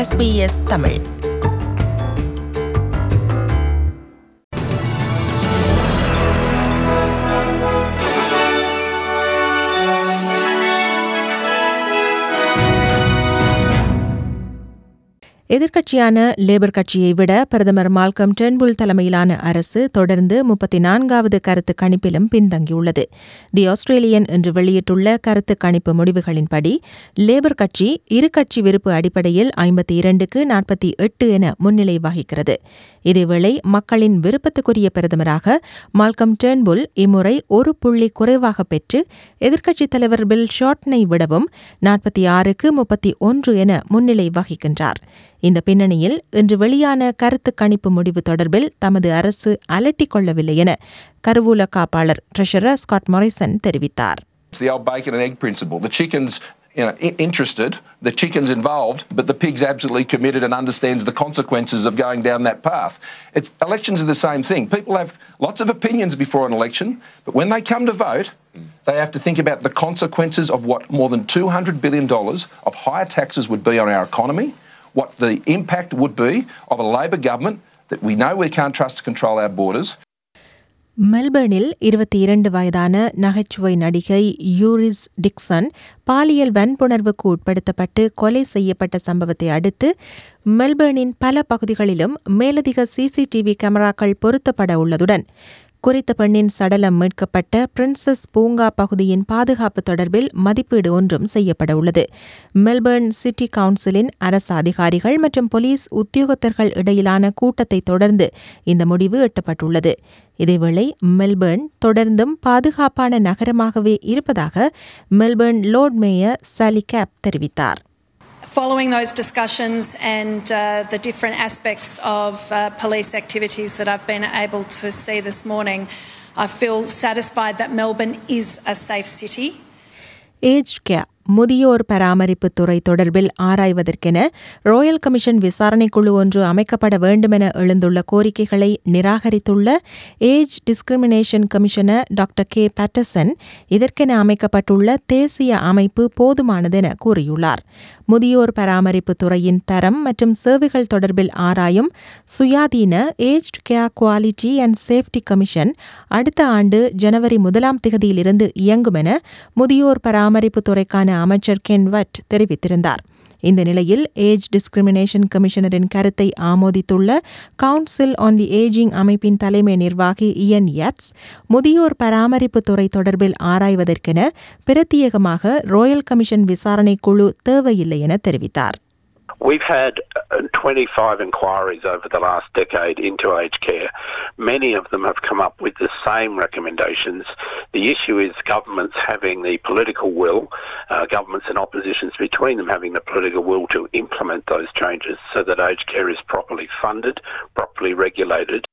SBS Tamil எதிர்க்கட்சியான labour கட்சியை விட பிரதமர் மால்கம் டென்புல் தலைமையிலான அரசு தொடர்ந்து முப்பத்தி நான்காவது கருத்து கணிப்பிலும் பின்தங்கியுள்ளது தி ஆஸ்திரேலியன் என்று வெளியிட்டுள்ள கருத்து கணிப்பு முடிவுகளின்படி லேபர் கட்சி இரு கட்சி விருப்பு அடிப்படையில் ஐம்பத்தி இரண்டுக்கு நாற்பத்தி எட்டு என முன்னிலை வகிக்கிறது இதேவேளை மக்களின் விருப்பத்துக்குரிய பிரதமராக மால்கம் டெர்ன்புல் இம்முறை ஒரு புள்ளி குறைவாக பெற்று எதிர்க்கட்சித் தலைவர் பில் ஷார்ட்னை விடவும் நாற்பத்தி ஆறுக்கு முப்பத்தி ஒன்று என முன்னிலை வகிக்கின்றார் இந்த பின்னணியில் இன்று வெளியான கருத்து கணிப்பு முடிவு தொடர்பில் தமது அரசு அலட்டிக் கொள்ளவில்லை என கருவூல காப்பாளர் ட்ரெஷரர் ஸ்காட் மொரிசன் தெரிவித்தார் It's the old bacon and egg principle. The chicken's you know, i- interested, the chicken's involved, but the pig's absolutely committed and understands the consequences of going down that path. It's, elections are the same thing. People have lots of opinions before an election, but when they come to vote, they have to think about the consequences of what more than $200 billion of higher taxes would be on our economy, what the impact would be of a Labor government that we know we can't trust to control our borders, மெல்பர்னில் இருபத்தி இரண்டு வயதான நகைச்சுவை நடிகை Yuri's Dixon பாலியல் வன்புணர்வுக்கு உட்படுத்தப்பட்டு கொலை செய்யப்பட்ட சம்பவத்தை அடுத்து மெல்பர்னின் பல பகுதிகளிலும் மேலதிக சிசிடிவி கேமராக்கள் பொருத்தப்பட உள்ளதுடன் குறித்த பெண்ணின் சடலம் மீட்கப்பட்ட பிரின்சஸ் பூங்கா பகுதியின் பாதுகாப்பு தொடர்பில் மதிப்பீடு ஒன்றும் செய்யப்பட உள்ளது மெல்பர்ன் சிட்டி கவுன்சிலின் அரசு அதிகாரிகள் மற்றும் போலீஸ் உத்தியோகத்தர்கள் இடையிலான கூட்டத்தை தொடர்ந்து இந்த முடிவு எட்டப்பட்டுள்ளது இதேவேளை மெல்பர்ன் தொடர்ந்தும் பாதுகாப்பான நகரமாகவே இருப்பதாக Melbourne lord mayor Sally Capp தெரிவித்தார் Following those discussions and uh, the different aspects of uh, police activities that I've been able to see this morning, I feel satisfied that Melbourne is a safe city. Age care முதியோர் பராமரிப்பு துறை தொடர்பில் ஆராய்வதற்கென Royal commission விசாரணைக்குழு ஒன்று அமைக்கப்பட வேண்டுமென எழுந்துள்ள கோரிக்கைகளை நிராகரித்துள்ள age discrimination commissioner doctor K Patterson இதற்கென அமைக்கப்பட்டுள்ள தேசிய அமைப்பு போதுமானதென கூறியுள்ளார் முதியோர் பராமரிப்பு துறையின் தரம் மற்றும் சேவைகள் தொடர்பில் ஆராயும் சுயாதீன aged care quality and safety commission அடுத்த ஆண்டு ஜனவரி முதலாம் திகதியிலிருந்து இயங்கும் என முதியோர் பராமரிப்பு துறைக்கான அமைச்சர் கென் வட் தெரிவித்திருந்தார் இந்த நிலையில் ஏஜ் டிஸ்கிரிமினேஷன் கமிஷனரின் கருத்தை ஆமோதித்துள்ள கவுன்சில் ஆன் தி ஏஜிங் அமைப்பின் தலைமை நிர்வாகி இயன் யாட்ஸ் முதியோர் பராமரிப்பு துறை தொடர்பில் ஆராய்வதற்கென பிரத்யேகமாக ராயல் கமிஷன் விசாரணை குழு தேவையில்லை என தெரிவித்தார் We've had uh, 25 inquiries over the last decade into aged care. Many of them have come up with the same recommendations. The issue is governments having the political will, uh, governments and oppositions between them having the political will to implement those changes so that aged care is properly funded, properly regulated.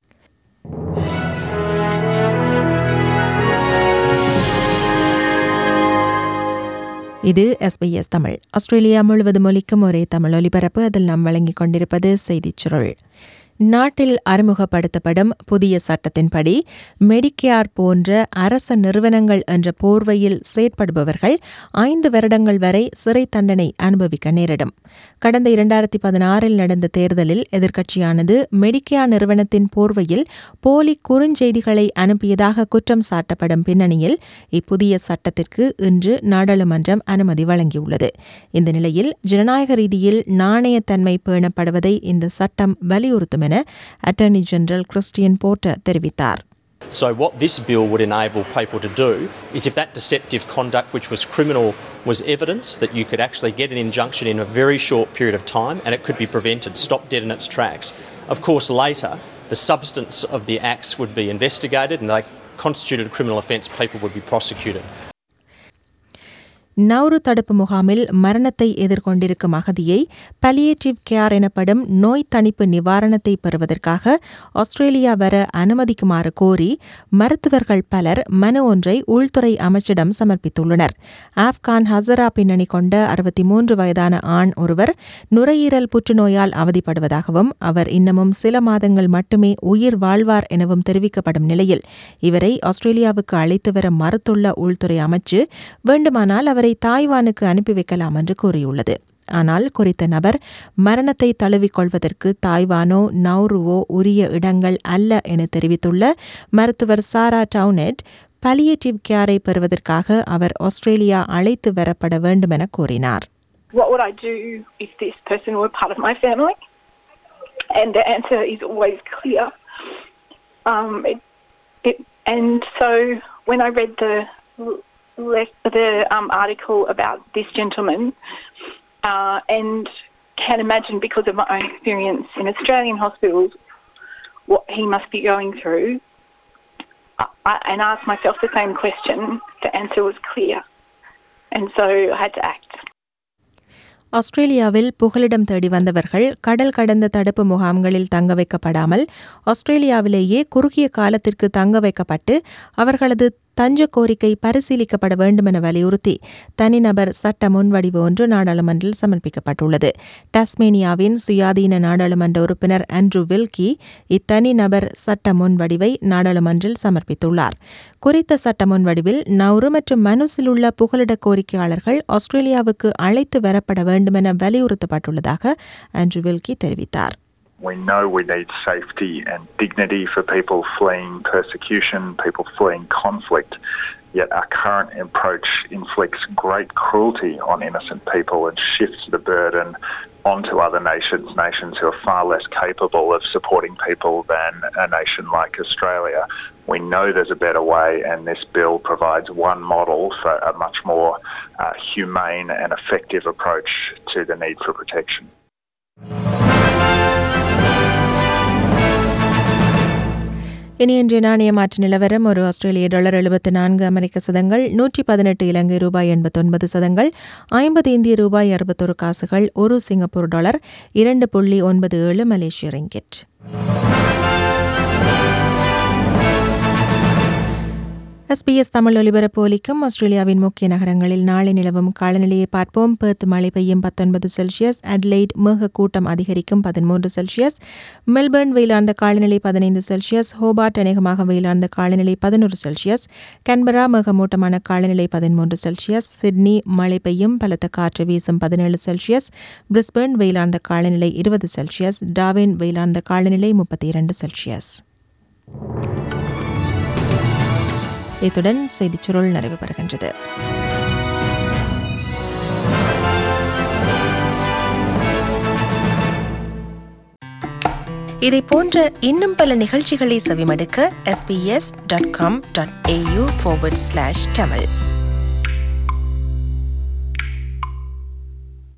இது SBS Tamil Australia முழுவதும் ஒலிக்கும் ஒரே தமிழ் ஒலிபரப்பு அதில் நாம் வழங்கிக் கொண்டிருப்பது செய்திச் சுருள் நாட்டில் அறிமுகப்படுத்தப்படும் புதிய சட்டத்தின்படி மெடிக்கேர் போன்ற அரச நிறுவனங்கள் என்ற போர்வையில் செயற்படுபவர்கள் ஐந்து வருடங்கள் வரை சிறை தண்டனை அனுபவிக்க நேரிடும் கடந்த இரண்டாயிரத்தி பதினாறில் நடந்த தேர்தலில் எதிர்க்கட்சியானது மெடிக்கேர் நிறுவனத்தின் போர்வையில் போலி குறுஞ்செய்திகளை அனுப்பியதாக குற்றம் சாட்டப்படும் பின்னணியில் இப்புதிய சட்டத்திற்கு இன்று நாடாளுமன்றம் அனுமதி வழங்கியுள்ளது இந்த நிலையில் ஜனநாயக ரீதியில் நாணயத்தன்மை பேணப்படுவதை இந்த சட்டம் வலியுறுத்தும் என அட்டர்னி ஜெனரல் கிறிஸ்டியன் போர்ட்டர் தெரிவித்தார் So, what this bill would enable people to do is if that deceptive conduct, which was criminal, was evidence, that you could actually get an injunction in a very short period of time and it could be prevented, stopped dead in its tracks. Of course, later, the substance of the acts would be investigated and they constituted a criminal offence, people would be prosecuted. Nauru தடுப்பு முகாமில் மரணத்தை எதிர்கொண்டிருக்கும் அகதியை palliative care எனப்படும் நோய் தணிப்பு நிவாரணத்தை பெறுவதற்காக Australia வர அனுமதிக்குமாறு கோரி மருத்துவர்கள் பலர் மனு ஒன்றை உள்துறை அமைச்சிடம் சமர்ப்பித்துள்ளனர் ஆப்கான் ஹசரா பின்னணி கொண்ட அறுபத்தி மூன்று வயதான ஆண் ஒருவர் நுரையீரல் புற்றுநோயால் அவதிப்படுவதாகவும் அவர் இன்னமும் சில மாதங்கள் மட்டுமே உயிர் வாழ்வார் எனவும் தெரிவிக்கப்படும் நிலையில் இவரை ஆஸ்திரேலியாவுக்கு அழைத்து வர மறுத்துள்ள உள்துறை அமைச்சு வேண்டுமானால் அவரை தாய்வானுக்கு அனுப்பி வைக்கலாம் என்று கூறியுள்ளது ஆனால் குறித்த நபர் மரணத்தை தழுவிக்கொள்வதற்கு தாய்வானோ நௌருவோ உரிய இடங்கள் அல்ல என தெரிவித்துள்ள மருத்துவர் சாரா டவுனெட் பலியேட்டிவ் கேரை பெறுவதற்காக அவர் ஆஸ்திரேலியா அழைத்து வரப்பட வேண்டும் என கூறினார் what would I do if this person were part of my family? And the answer is always clear. Um, it, it, and so when I read the le- the um, article about this gentleman, uh, and can imagine because of my own experience in Australian hospitals, what he must be going through, I, I, and asked myself the same question, the answer was clear. And so I had to act. ஆஸ்திரேலியாவில் புகலிடம் தேடி வந்தவர்கள் கடல் கடந்த தடுப்பு முகாம்களில் தங்க வைக்கப்படாமல் ஆஸ்திரேலியாவிலேயே குறுகிய காலத்திற்கு தங்க வைக்கப்பட்டு அவர்களது தஞ்ச கோரிக்கை பரிசீலிக்கப்பட வேண்டும் என வலியுறுத்தி தனிநபர் சட்ட முன்வடிவு ஒன்று நாடாளுமன்றில் சமர்ப்பிக்கப்பட்டுள்ளது டாஸ்மேனியாவின் சுயாதீன நாடாளுமன்ற உறுப்பினர் ஆண்ட்ரூ வில்கி இத்தனிநபர் சட்ட முன்வடிவை நாடாளுமன்றில் சமர்ப்பித்துள்ளார் குறித்த சட்ட முன்வடிவில் நௌரு மற்றும் மனுசில் உள்ள புகலிட கோரிக்கையாளர்கள் ஆஸ்திரேலியாவுக்கு அழைத்து வரப்பட வேண்டும் என வலியுறுத்தப்பட்டுள்ளதாக ஆண்ட்ரூ வில்கி தெரிவித்தார் We know we need safety and dignity for people fleeing persecution, people fleeing conflict. Yet our current approach inflicts great cruelty on innocent people and shifts the burden onto other nations, nations who are far less capable of supporting people than a nation like Australia. We know there's a better way, and this bill provides one model for a much more uh, humane and effective approach to the need for protection. இனி இன்றைய நாணய மாற்று நிலவரம் ஒரு ஆஸ்திரேலிய dollar எழுபத்து நான்கு அமெரிக்க சதங்கள் நூற்றி பதினெட்டு இலங்கை ரூபாய் எண்பத்தொன்பது சதங்கள் ஐம்பது இந்திய ரூபாய் அறுபத்தொரு காசுகள் ஒரு சிங்கப்பூர் டாலர் இரண்டு புள்ளி ஒன்பது ஏழு மலேசிய ரிங்கெட் எஸ்பிஎஸ் தமிழ் ஒலிபரப்பு ஒலிக்கும் ஆஸ்திரேலியாவின் முக்கிய நகரங்களில் நாளை நிலவும் காலநிலையை பார்ப்போம் பெர்த் மழை பெய்யும் பத்தொன்பது செல்சியஸ் அட்லைட் மேக கூட்டம் அதிகரிக்கும் பதிமூன்று செல்சியஸ் மெல்பர்ன் வெயிலார்ந்த காலநிலை பதினைந்து செல்சியஸ் ஹோபார்ட் அநேகமாக வெயிலார்ந்த காலநிலை பதினொரு செல்சியஸ் கன்பரா மேகமூட்டமான காலநிலை பதிமூன்று செல்சியஸ் சிட்னி மழை பெய்யும் பலத்த காற்று வீசும் பதினேழு செல்சியஸ் பிரிஸ்பர்ன் வெயிலார்ந்த காலநிலை இருபது செல்சியஸ் டாவின் வெயிலார்ந்த காலநிலை முப்பத்தி இரண்டு செல்சியஸ் இத்துடன் செய்திச் சுருள் நிறைவு பெறுகின்றது இதை போன்ற இன்னும் பல நிகழ்ச்சிகளை செவிமடுக்க sbs.com.au forward slash tamil